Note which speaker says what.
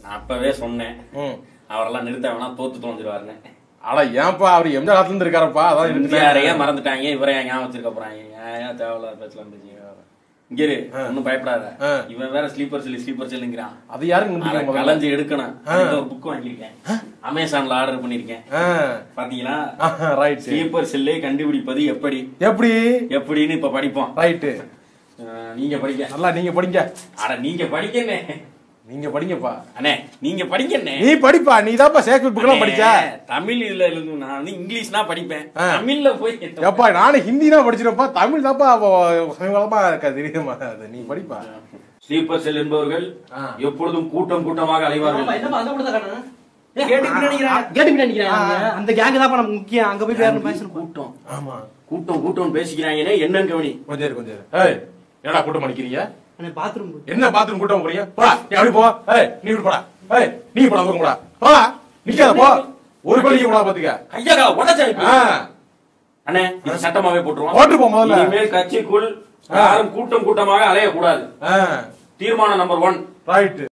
Speaker 1: நான் அப்பவே சொன்னேன்
Speaker 2: ம்.
Speaker 1: அவரெல்லாம் நிறுத்த வேணா தோத்து தொலைஞ்சிருவாருன்னு
Speaker 2: அட ஏன்பா அவர் எம்ஜிஆர் காலத்துல இருந்து இருக்காரப்பா அதான்
Speaker 1: இந்தியாரையே
Speaker 2: இருக்கு
Speaker 1: மறந்துட்டாங்க இவரை ஏன் ஞாபகம் வச்சிருக்க போறாங்க ஏன் தேவையில்லாத பேசலாம் பேசிங்க இங்க இரு ஒன்னும் பயப்படாத
Speaker 2: ஆ.
Speaker 1: இவன் வேற ஸ்லீப்பர் செல் ஸ்லீப்பர் செல்லுங்கிறான்
Speaker 2: அது யாருக்கு
Speaker 1: அதை
Speaker 2: முடியும் முதல்ல
Speaker 1: கலைஞ்சு எடுக்கணும் அதுக்கு ஒரு புக் வாங்கியிருக்கேன் அமேசான்ல ஆர்டர் பண்ணிருக்கேன் பாத்தீங்களா
Speaker 2: ரைட் சரி
Speaker 1: ஸ்லீப்பர் செல்லை கண்டுபிடிப்பது எப்படி
Speaker 2: எப்படி
Speaker 1: எப்படின்னு இப்ப படிப்போம்
Speaker 2: ரைட்டு
Speaker 1: அஹ், நீங்க படிக்க
Speaker 2: நல்லா நீங்க படிங்க
Speaker 1: அட நீங்க படிக்கண்ணே
Speaker 2: நீங்க படிங்கப்பா
Speaker 1: அண்ணே நீங்க படிக்கண்ணே
Speaker 2: நீ படிப்பா நீ தான்ப்பா ஷேக்ஸ்பியர் புக்கெல்லாம் படிச்ச
Speaker 1: அண்ணே, தமிழ் இதுல எழுது- நான் வந்து இங்கிலீஷ்னா படிப்பேன்
Speaker 2: ஆ.
Speaker 1: தமிழ்ல போய்
Speaker 2: எப்பா நானும் ஹிந்தி தான் படிச்சிருப்பா தமிழ் தான்ப்பா சமீபமா இருக்கா தெரியுமா அது நீ படிப்பா
Speaker 1: ஸ்லீப்பர் செல் என்பவர்கள்
Speaker 2: ஆ.
Speaker 1: எப்பொழுதும் கூட்டம் கூட்டமாக அலைவார்கள்
Speaker 3: என்னப்பா அங்க கூட காணோம்
Speaker 1: கேட்டுக்கிட்டு நினைக்கிறேன்.
Speaker 3: கேட்டுக்கிட்டு நினைக்கிறேன் அந்த கேங் தான் நமக்கு முக்கியம் அங்க போய் பேரணும் பேசணும்
Speaker 1: கூட்டம்
Speaker 2: ஆமா
Speaker 1: கூட்டம் கூட்டம் பேசிக்கிறாங்கன்னே என்னன்னு கவனி
Speaker 2: கொஞ்சம் இரு, கொஞ்சம் இரு. ஏய் என்னடா கூட்டம் பண்ணிக்கிறீங்க
Speaker 3: பாத்ரூம்
Speaker 2: என்ன பாத்ரூம் கூட்டம் போறீங்க போடா நீ அப்படி போ ஏய் நீ இப்படி போடா ஏய் நீ போடா தூரம் போடா போடா நிக்காத போ ஒரு பள்ளிக்கு போடா பாத்துக்க
Speaker 1: ஐயா உடச்சா
Speaker 2: ஆ
Speaker 1: அண்ணே இது சட்டமாவே போட்டுருவோம்
Speaker 2: போட்டு போ முதல்ல.
Speaker 1: இனிமேல் கட்சிக்குள் யாரும் கூட்டம் கூட்டமாக அலையக்கூடாது
Speaker 2: ஆ
Speaker 1: தீர்மானம் நம்பர் ஒன்
Speaker 2: ரைட்